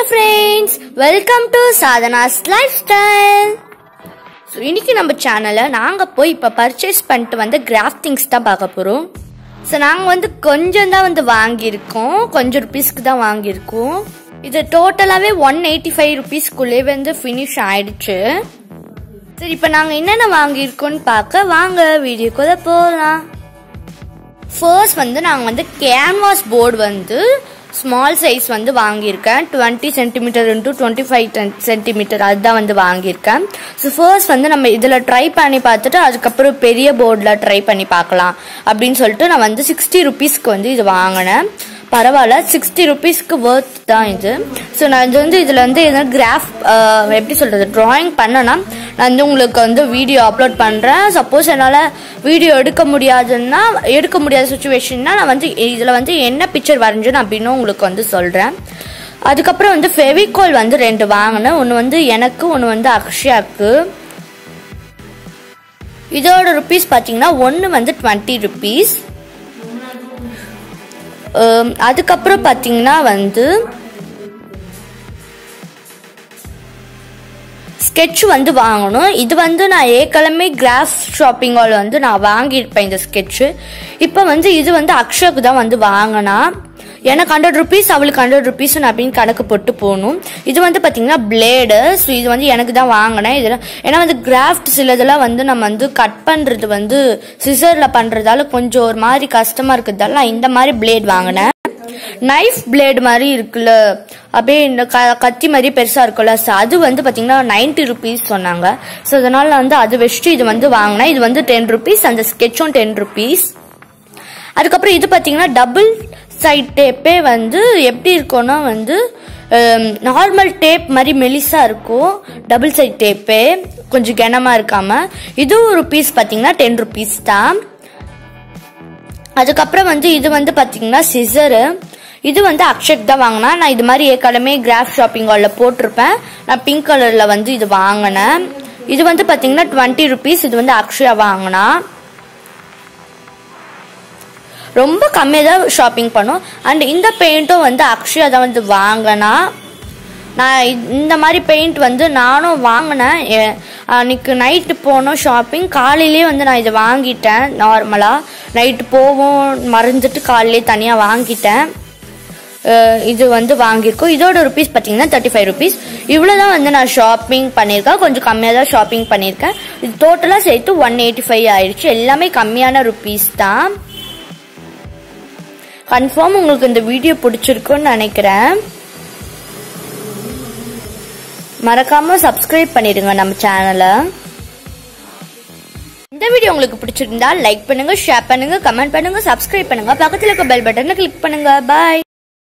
hello friends welcome to Sadhana's lifestyle so இன்னைக்கு நம்ம சேனலில் நாங்கள் போய் இப்போ பர்ச்சேஸ் பண்ணிட்டு வந்து கிராஃப்ட் திங்ஸ் தான் பார்க்க போகிறோம் ஸோ நாங்கள் வந்து கொஞ்சம் தான் வந்து வாங்கியிருக்கோம் கொஞ்சம் ருபீஸ்க்கு தான் வாங்கியிருக்கோம் இது டோட்டலாகவே ஒன் எயிட்டி ஃபைவ் ருபீஸ்க்குள்ளே வந்து ஃபினிஷ் ஆயிடுச்சு சரி இப்போ நாங்கள் என்னென்ன வாங்கியிருக்கோம்னு பார்க்க வாங்க வீடியோக்குள்ளே போகலாம் ஃபர்ஸ்ட் வந்து நாங்கள் வந்து கேன்வாஸ் போர்டு வந்து ஸ்மால் சைஸ் வந்து வாங்கியிருக்கேன் twenty centimetre into twenty five centimetre அதுதான் வந்து வாங்கியிருக்கேன் ஸோ ஃபர்ஸ்ட் வந்து நம்ம இதில் ட்ரை பண்ணி பார்த்துட்டு அதுக்கப்புறம் பெரிய போர்டில் ட்ரை பண்ணி பார்க்கலாம் அப்படின்னு சொல்லிட்டு நான் வந்து சிக்ஸ்டி ருபீஸ்க்கு வந்து இது வாங்கினேன் பரவாயில்ல சிக்ஸ்டி ருபீஸ்க்கு ஒர்த் தான் இது ஸோ நான் இது வந்து இதில் வந்து எதனா கிராஃப் எப்படி சொல்கிறது ட்ராயிங் பண்ணனா நான் வந்து உங்களுக்கு வந்து வீடியோ அப்லோட் பண்ணுறேன் சப்போஸ் என்னால் வீடியோ எடுக்க முடியாதுன்னா எடுக்க முடியாத சுச்சுவேஷன்னா நான் வந்து இதில் வந்து என்ன பிக்சர் வரைஞ்சேன்னு அப்படின்னு உங்களுக்கு வந்து சொல்கிறேன் அதுக்கப்புறம் வந்து ஃபெவிகால் வந்து ரெண்டு வாங்கினேன் ஒன்று வந்து எனக்கு ஒன்று வந்து அக்ஷயாக்கு இதோட ருபீஸ் பார்த்தீங்கன்னா ஒன்று வந்து டுவெண்ட்டி ருபீஸ் அதுக்கப்புறம் பார்த்தீங்கன்னா வந்து ஸ்கெட்ச் வந்து வாங்கணும் இது வந்து நான் ஏற்கனவே கிராஃப் ஷாப்பிங் ஹால் வந்து நான் வாங்கியிருப்பேன் இந்த ஸ்கெட்சு இப்போ வந்து இது வந்து அக்ஷயாக்கு தான் வந்து வாங்கினா எனக்கு ஹண்ட்ரட் ருபீஸ் அவளுக்கு ஹண்ட்ரட் ருபீஸ் அப்படின்னு கணக்கு போட்டு போகணும் இது வந்து பார்த்தீங்கன்னா பிளேடு ஸோ இது வந்து எனக்கு தான் வாங்கினேன் இதெல்லாம் ஏன்னா வந்து கிராஃப்ட் சில இதெல்லாம் வந்து நம்ம வந்து கட் பண்ணுறது வந்து சிசரில் பண்ணுறதால கொஞ்சம் ஒரு மாதிரி கஷ்டமாக இருக்கிறதால நான் இந்த மாதிரி பிளேட் வாங்கினேன் நைஃப் பிளேடு மாதிரி இருக்குல்ல அப்படியே இந்த க கத்தி மாதிரி பெருசாக இருக்குல்ல ஸோ அது வந்து பார்த்தீங்கன்னா நைன்ட்டி ருபீஸ் சொன்னாங்க ஸோ அதனால நான் வந்து அது வச்சுட்டு இது வந்து வாங்கினேன் இது வந்து டென் ருபீஸ் அந்த ஸ்கெட்சும் டென் ருபீஸ் அதுக்கப்புறம் இது பார்த்தீங்கன்னா டபுள் சைட் டேப்பே வந்து எப்படி இருக்கும்னா வந்து நார்மல் டேப் மாதிரி மெலிசாக இருக்கும் டபுள் சைட் டேப்பே கொஞ்சம் கனமாக இருக்காமல் இதுவும் ருபீஸ் பார்த்தீங்கன்னா டென் ருபீஸ் தான் அதுக்கப்புறம் வந்து இது வந்து பார்த்தீங்கன்னா சிசரு இது வந்து அக்ஷக் தான் வாங்கினா நான் இது மாதிரி ஏற்கனவே கிராஃப் ஷாப்பிங் ஹாலில் போட்டிருப்பேன் நான் பிங்க் கலரில் வந்து இது வாங்கினேன் இது வந்து பார்த்தீங்கன்னா டுவெண்ட்டி ருபீஸ் இது வந்து அக்ஷயா வாங்கினா ரொம்ப கம்மியாக தான் ஷாப்பிங் பண்ணும் அண்ட் இந்த பெயிண்ட்டும் வந்து அக்ஷயா தான் வந்து வாங்கினா நான் இந்த மாதிரி பெயிண்ட் வந்து நானும் வாங்கினேன் அன்றைக்கி நைட்டு போனோம் ஷாப்பிங் காலையிலே வந்து நான் இதை வாங்கிட்டேன் நார்மலாக நைட்டு போவோம் மறைஞ்சிட்டு காலையிலே தனியாக வாங்கிட்டேன் இது வந்து வாங்கியிருக்கோம் இதோட ருபீஸ் பார்த்தீங்கன்னா தேர்ட்டி ஃபைவ் ருபீஸ் இவ்வளோ தான் வந்து நான் ஷாப்பிங் பண்ணியிருக்கேன் கொஞ்சம் கம்மியாக தான் ஷாப்பிங் பண்ணியிருக்கேன் இது டோட்டலாக சேர்த்து ஒன் எயிட்டி ஃபைவ் ஆயிடுச்சு எல்லாமே கம்மியான ருபீஸ் தான் கன்ஃபார்ம் உங்களுக்கு இந்த வீடியோ பிடிச்சிருக்குன்னு நினைக்கிறேன் மறக்காம சப்ஸ்கிரைப் பண்ணிடுங்க நம்ம சேனலை இந்த வீடியோ உங்களுக்கு பிடிச்சிருந்தா லைக் பண்ணுங்க ஷேர் பண்ணுங்க கமெண்ட் பண்ணுங்க சப்ஸ்கிரைப் பண்ணுங்க பக்கத்துல இருக்க பெல் பட்டனை கிளிக் பண்ணுங்க பாய்